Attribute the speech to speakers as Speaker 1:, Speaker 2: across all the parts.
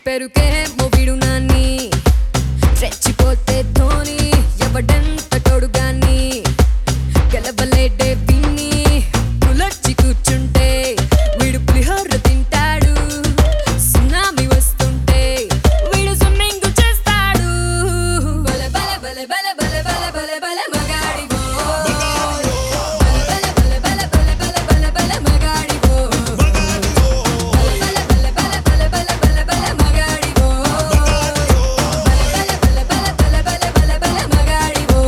Speaker 1: పెరుకే మొగిడు నాన్ని రెచ్చిపోతే ధోని ఎవడంత తోడుగాని గెలవలేడే విన్ని పులర్చి కూర్చుంటే వీడు పులిహోర తింటాడు సునామీ వస్తుంటే వీడు స్విమ్మింగ్ చేస్తాడు బల బల బల బల బల బల బల బల మగాడివో బల బల బల బల బల బల బల మగాడివో బల బల బల బల బల బల బల మగాడివో బల బల బల బల బల బల మగాడివో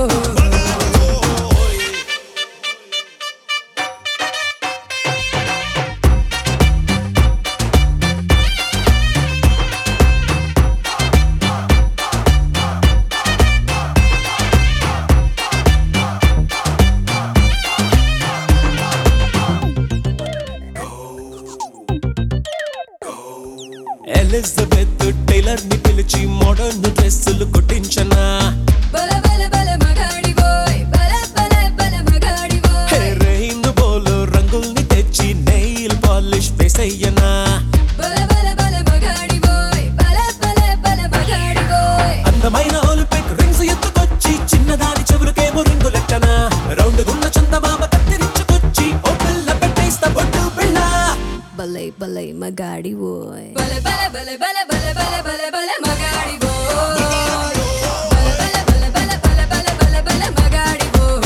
Speaker 2: ఎలిజబెత్ టైలర్ ని పిలిచి మోడర్న్ డ్రెస్సులు కుట్టించనా
Speaker 1: బల బల బల మగాడివోయ్ బల బల బల మగాడివోయ్
Speaker 2: హెరైన్ బోలు రంగుల్ని తెచ్చి నెయిల్ పాలిష్ వేసయ్యనా
Speaker 1: బల బల బల మగాడివోయ్ బల బల బల మగాడివోయ్
Speaker 2: అందమైన ఒలింపిక్ రింగ్స్ ఎత్తుకొచ్చి చిన్నదాని చెవులకేమో రింగు లెక్కన రౌండ్ గున్న చందమామ కత్తిరించుకొచ్చి ఓ పిల్ల పెట్టేస్తా బొట్టు పిల్ల
Speaker 1: బలై బలై మగాడివోయ్ బల బల బల బల బల బల బల బల మగాడివోయ్ బల బల బల బల బల బల బల బల మగాడివోయ్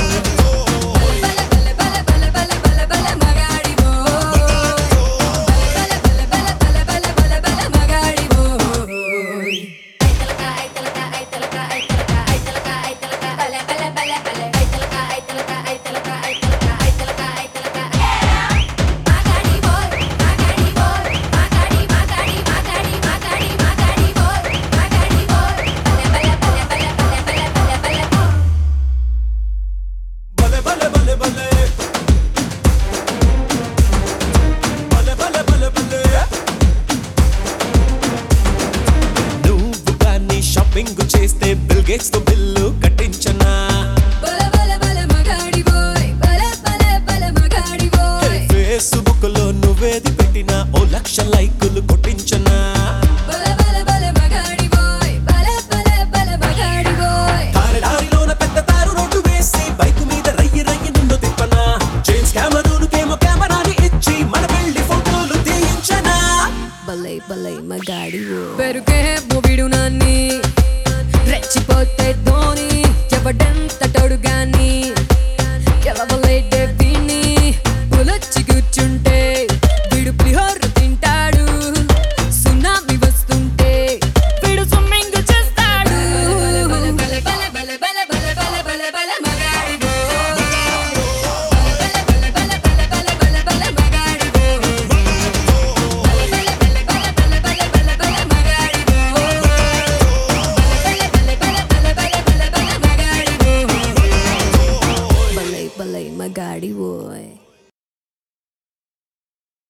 Speaker 1: బల బల బల బల బల బల మగాడివోయ్ బల బల బల బల బల బల మగాడివోయ్
Speaker 2: బలే బలే బలే బలే బలే బలే బలే బలే నువ్వు కానీ షాపింగ్ చేస్తే బిల్ గేట్స్ తో బిల్లు కట్టించనా
Speaker 1: బల బల బల మగాడివోయ్ బల బల బల మగాడివోయ్
Speaker 2: ఫేస్బుక్ లో నువ్వేది పెట్టినా ఓ లక్ష లైకులు కొట్టించనా
Speaker 1: బల బల బల మగాడివోయ్ బల బల బల మగాడివోయ్
Speaker 2: దారిలోన పెద్ద తారు రోడ్డు వేసి బైక్ మీద రయ్యి రయ్యి నిన్ను తిప్పనా జేమ్స్ కెమెరూన్కేమో కెమెరాని ఇచ్చి మన పెళ్లి ఫోటోలు తీయించనా
Speaker 1: బలై బలై మగాడివో పెరుగే మొబిడు నాన్ని రెచ్చిపోతే ధోని ఎవడంత